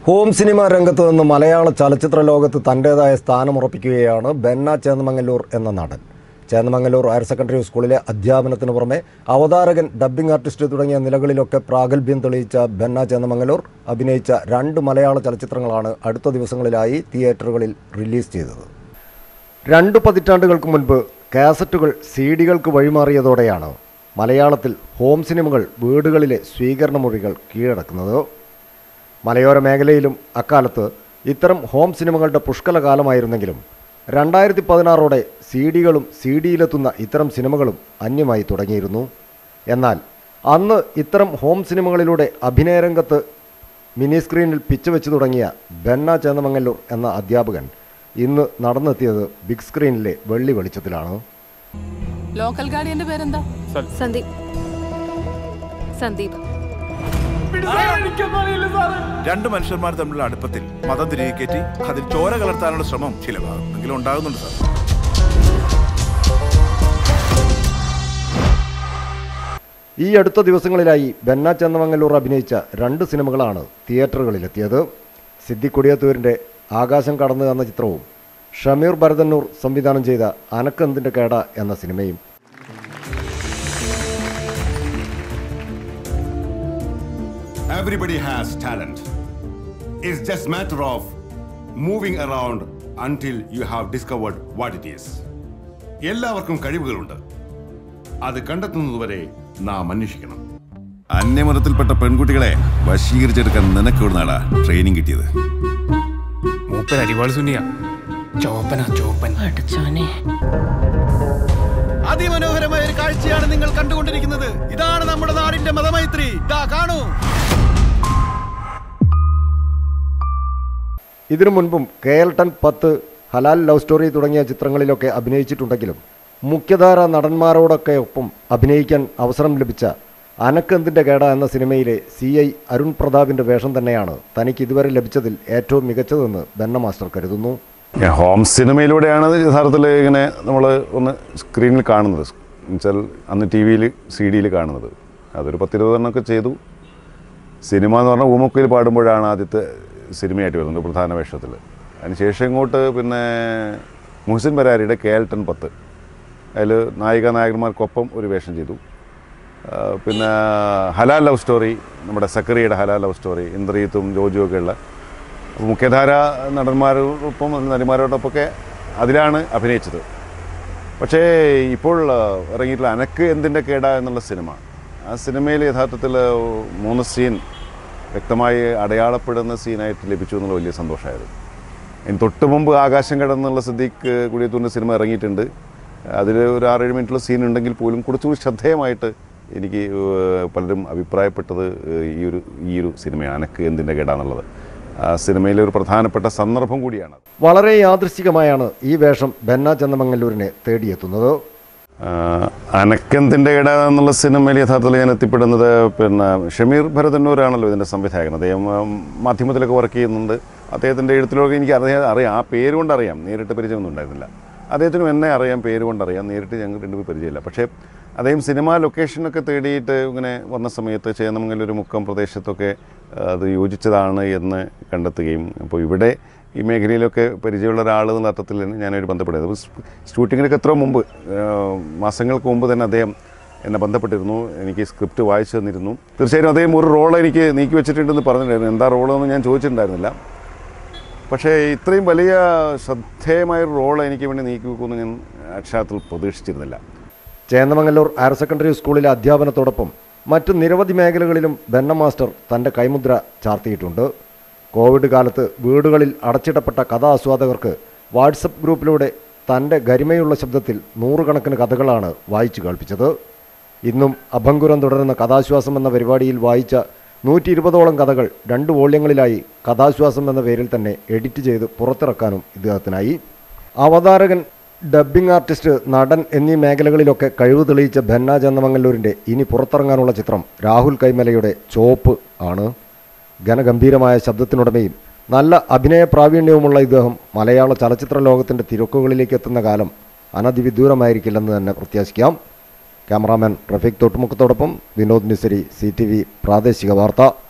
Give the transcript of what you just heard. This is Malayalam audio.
ഹോം സിനിമ രംഗത്ത് നിന്ന് മലയാള ചലച്ചിത്ര ലോകത്ത് തൻ്റേതായ സ്ഥാനമുറപ്പിക്കുകയാണ് ബെന്ന ചേന്നമംഗല്ലൂർ എന്ന നടൻ ചേന്നമംഗല്ലൂർ ഹയർ സെക്കൻഡറി സ്കൂളിലെ അധ്യാപനത്തിന് പുറമെ അവതാരകൻ ഡബ്ബിംഗ് ആർട്ടിസ്റ്റ് തുടങ്ങിയ നിലകളിലൊക്കെ പ്രാഗൽഭ്യം തെളിയിച്ച ബെന്ന ചേന്നമംഗല്ലൂർ അഭിനയിച്ച രണ്ട് മലയാള ചലച്ചിത്രങ്ങളാണ് അടുത്ത ദിവസങ്ങളിലായി തിയേറ്ററുകളിൽ റിലീസ് ചെയ്തത് രണ്ട് പതിറ്റാണ്ടുകൾക്ക് മുൻപ് കാസറ്റുകൾ സി ഡികൾക്ക് വഴിമാറിയതോടെയാണ് മലയാളത്തിൽ ഹോം സിനിമകൾ വീടുകളിലെ സ്വീകരണ മുറികൾ കീഴടക്കുന്നത് മലയോര മേഖലയിലും അക്കാലത്ത് ഇത്തരം ഹോം സിനിമകളുടെ പുഷ്കല കാലമായിരുന്നെങ്കിലും രണ്ടായിരത്തി പതിനാറോടെ സി ഡികളും സി ഡിയിലെത്തുന്ന ഇത്തരം സിനിമകളും അന്യമായി തുടങ്ങിയിരുന്നു എന്നാൽ അന്ന് ഇത്തരം ഹോം സിനിമകളിലൂടെ അഭിനയരംഗത്ത് മിനി സ്ക്രീനിൽ പിച്ച് വെച്ച് തുടങ്ങിയ ബെന്ന ചേന്നമംഗല്ലൂർ എന്ന അധ്യാപകൻ ഇന്ന് നടന്നെത്തിയത് ബിഗ് സ്ക്രീനിലെ വെള്ളി വെളിച്ചത്തിലാണ് ലോക്കൽ ഗാർഡിയന്റെ പേരെന്താ സന്ദീപ് സന്ദീപ് രണ്ട് മനുഷ്യന്മാർ തമ്മിലുള്ള അടുപ്പത്തിൽ മതം തിരികെ കയറ്റി അതിൽ ചോര കലർത്താനുള്ള ശ്രമം ചില ഭാഗത്തെങ്കിലും ഉണ്ടാകുന്നുണ്ട് സാർ ഈ അടുത്ത ദിവസങ്ങളിലായി ബെന്ന ചന്ദമംഗല്ലൂർ അഭിനയിച്ച രണ്ട് സിനിമകളാണ് തിയേറ്ററുകളിലെത്തിയത് സിദ്ദിഖുടിയത്തൂരിൻ്റെ ആകാശം കടന്നു എന്ന ചിത്രവും ഷമീർ ഭരതന്നൂർ സംവിധാനം ചെയ്ത അനക്കെന്തിൻ്റെ കേട എന്ന സിനിമയും Everybody has talent. It's just matter of moving around until you have discovered what it is. എല്ലാവർക്കും കഴിവുകളുണ്ട് അത് കണ്ടെത്തുന്നതുവരെ നാം അന്വേഷിക്കണം അന്യമതത്തിൽപ്പെട്ട പെൺകുട്ടികളെ വശീകരിച്ചെടുക്കാൻ നിനക്ക് ഇവിടുന്നാടാ ട്രെയിനിങ് കിട്ടിയത് മൂപ്പൻ അരിവാൾ സുനിയ ചോപ്പനാ ചോപ്പൻ അതിമനോഹരമായ ഒരു കാഴ്ചയാണ് നിങ്ങൾ കണ്ടുകൊണ്ടിരിക്കുന്നത് ഇതാണ് നമ്മുടെ നാടിന്റെ മതമൈത്രി ഇതാ കാണൂ ഇതിനു മുൻപും കെ എൽ ടൺ പത്ത് ഹലാൽ ലവ് സ്റ്റോറി തുടങ്ങിയ ചിത്രങ്ങളിലൊക്കെ അഭിനയിച്ചിട്ടുണ്ടെങ്കിലും മുഖ്യധാര നടന്മാരോടൊക്കെ ഒപ്പം അഭിനയിക്കാൻ അവസരം ലഭിച്ച അനക്കെന്തിൻ്റെ കേട എന്ന സിനിമയിലെ സി ഐ അരുൺ പ്രതാപിൻ്റെ വേഷം തന്നെയാണ് തനിക്ക് ഇതുവരെ ലഭിച്ചതിൽ ഏറ്റവും മികച്ചതെന്ന് ബെന്ന മാസ്റ്റർ കരുതുന്നു ഹോം സിനിമയിലൂടെയാണ് യഥാർത്ഥത്തിൽ ഇങ്ങനെ നമ്മൾ ഒന്ന് സ്ക്രീനിൽ കാണുന്നത് എന്നുവെച്ചാൽ അന്ന് ടി വിയിൽ സി ഡിയിൽ കാണുന്നത് അതൊരു പത്തിരുപതെണ്ണമൊക്കെ ചെയ്തു സിനിമ എന്ന് പറഞ്ഞാൽ ഊമക്കുയിൽ പാടുമ്പോഴാണ് ആദ്യത്തെ സിനിമയായിട്ട് വരുന്നത് പ്രധാന വേഷത്തിൽ അതിനുശേഷം ഇങ്ങോട്ട് പിന്നെ മുഹസിൻ ബരാരിയുടെ കേൾട്ടൺ പത്ത് അതിൽ നായിക നായകന്മാർക്കൊപ്പം ഒരു വേഷം ചെയ്തു ആ, പിന്നെ ഹലാൽ ലവ് സ്റ്റോറി നമ്മുടെ സക്കറിയുടെ ഹലാൽ ലവ് സ്റ്റോറി ഇന്ദ്രിയത്തും ജോജുവൊക്കെ ഉള്ള അപ്പോൾ മുഖ്യധാര നടന്മാരോടൊപ്പം നടിമാരോടൊപ്പമൊക്കെ അതിലാണ് അഭിനയിച്ചത് പക്ഷേ ഇപ്പോൾ ആ, ഇറങ്ങിയിട്ടുള്ള അനക്ക് എന്തിൻ്റെ കേട എന്നുള്ള സിനിമ ആ സിനിമയിൽ യഥാർത്ഥത്തിൽ മൂന്ന് സീൻ വ്യക്തമായി അടയാളപ്പെടുന്ന സീനായിട്ട് ലഭിച്ചു എന്നുള്ള വലിയ സന്തോഷമായിരുന്നു ഇനി തൊട്ട് മുമ്പ് ആകാശം കടന്നുള്ള സിദ്ദീഖ് കുടിയത്തൂരിൻ്റെ സിനിമ ഇറങ്ങിയിട്ടുണ്ട് അതിൽ ഒരു ആറേഴ് മിനിറ്റുള്ള സീൻ ഉണ്ടെങ്കിൽ പോലും കുറച്ചുകൂടി ശ്രദ്ധേയമായിട്ട് എനിക്ക് ഏഹ്, പലരും അഭിപ്രായപ്പെട്ടത് ഏഹ്, ഈ ഒരു ഈ ഒരു സിനിമയാണ് അനക്ക് എന്തിൻ്റെ കേടാന്നുള്ളത് ആ സിനിമയിലെ ഒരു പ്രധാനപ്പെട്ട സന്ദർഭം കൂടിയാണ് വളരെ യാദൃശ്ചികമായാണ് ഈ വേഷം ബെന്ന ചന്ദമംഗല്ലൂരിനെ തേടിയെത്തുന്നത് ആഹ് അനക്കെന്തിൻ്റെ ഇട എന്നുള്ള സിനിമയിൽ യഥാർത്ഥത്തിൽ ഞാൻ എത്തിപ്പെടുന്നത് പിന്നെ ഷമീർ ഭരതന്നൂരാണല്ലോ ഇതിൻ്റെ സംവിധായകൻ അദ്ദേഹം ആം, മാധ്യമത്തിലൊക്കെ വർക്ക് ചെയ്യുന്നുണ്ട് അദ്ദേഹത്തിൻ്റെ എഴുത്തിലൊക്കെ എനിക്ക് അറിയാം അറിയാം ആ പേര് കൊണ്ട് അറിയാം നേരിട്ട് പരിചയമൊന്നും ഉണ്ടായിരുന്നില്ല അദ്ദേഹത്തിനും എന്നെ അറിയാം പേര് കൊണ്ട് അറിയാം നേരിട്ട് ഞങ്ങൾ രണ്ടുപേർ പരിചയമില്ല പക്ഷേ അദ്ദേഹം സിനിമ ലൊക്കേഷനൊക്കെ തേടിയിട്ട് ഇങ്ങനെ വന്ന സമയത്ത് ചേന്നമംഗലൊരു മുക്കം പ്രദേശത്തൊക്കെ ആ, അത് യോജിച്ചതാണ് എന്ന് കണ്ടെത്തുകയും അപ്പോൾ ഇവിടെ ഈ മേഖലയിലൊക്കെ പരിചയമുള്ള ഒരാൾ എന്നുള്ള അർത്ഥത്തിൽ ഞാനൊരു ബന്ധപ്പെട്ടത് അപ്പോൾ ഷൂട്ടിങ്ങിനൊക്കെ എത്രയോ മുമ്പ് ആ, മാസങ്ങൾക്ക് മുമ്പ് തന്നെ അദ്ദേഹം എന്നെ ബന്ധപ്പെട്ടിരുന്നു എനിക്ക് സ്ക്രിപ്റ്റ് വായിച്ചു തന്നിരുന്നു തീർച്ചയായും അദ്ദേഹം ഒരു റോൾ എനിക്ക് നീക്കി വെച്ചിട്ടുണ്ടെന്ന് പറഞ്ഞിട്ടുണ്ടായിരുന്നു എന്താ റോളെന്ന് ഞാൻ ചോദിച്ചിട്ടുണ്ടായിരുന്നില്ല പക്ഷേ ഇത്രയും വലിയ ശ്രദ്ധേയമായ ഒരു റോൾ എനിക്ക് വേണ്ടി നീക്കി വെക്കുമെന്ന് ഞാൻ അക്ഷരത്തിൽ പ്രതീക്ഷിച്ചിരുന്നില്ല ചേന്നമംഗല്ലൂർ ഹയർ സെക്കൻഡറി സ്കൂളിലെ അധ്യാപനത്തോടൊപ്പം മറ്റു നിരവധി മേഖലകളിലും ബെന്ന മാസ്റ്റർ തൻ്റെ കൈമുദ്ര ചാർത്തിയിട്ടുണ്ട് കോവിഡ് കാലത്ത് വീടുകളിൽ അടച്ചിടപ്പെട്ട കഥാസ്വാദകർക്ക് വാട്സപ്പ് ഗ്രൂപ്പിലൂടെ തൻ്റെ ഗരിമയുള്ള ശബ്ദത്തിൽ നൂറുകണക്കിന് കഥകളാണ് വായിച്ചു കേൾപ്പിച്ചത് ഇന്നും അഭംഗുരം തുടരുന്ന കഥാശ്വാസം എന്ന പരിപാടിയിൽ വായിച്ച നൂറ്റി ഇരുപതോളം കഥകൾ രണ്ട് വോള്യങ്ങളിലായി കഥാശ്വാസം എന്ന പേരിൽ തന്നെ എഡിറ്റ് ചെയ്ത് പുറത്തിറക്കാനും ഇദ്ദേഹത്തിനായി അവതാരകൻ ഡബ്ബിംഗ് ആർട്ടിസ്റ്റ് നടൻ എന്നീ മേഖലകളിലൊക്കെ കഴിവ് തെളിയിച്ച ബെന്ന ചന്ദമംഗല്ലൂരിൻ്റെ ഇനി പുറത്തിറങ്ങാനുള്ള ചിത്രം രാഹുൽ കൈമലയുടെ ചോപ്പ് ആണ് ഘനഗംഭീരമായ ശബ്ദത്തിനുടമയും നല്ല അഭിനയ പ്രാവീണ്യവുമുള്ള ഇദ്ദേഹം മലയാള ചലച്ചിത്ര ലോകത്തിൻ്റെ തിരക്കുകളിലേക്ക് എത്തുന്ന കാലം അനധിവിദൂരമായിരിക്കില്ലെന്ന് തന്നെ പ്രത്യാശിക്കാം ക്യാമറാമാൻ റഫീഖ് തൊട്ടുമുഖത്തോടൊപ്പം വിനോദ് നിസരി സി പ്രാദേശിക വാർത്ത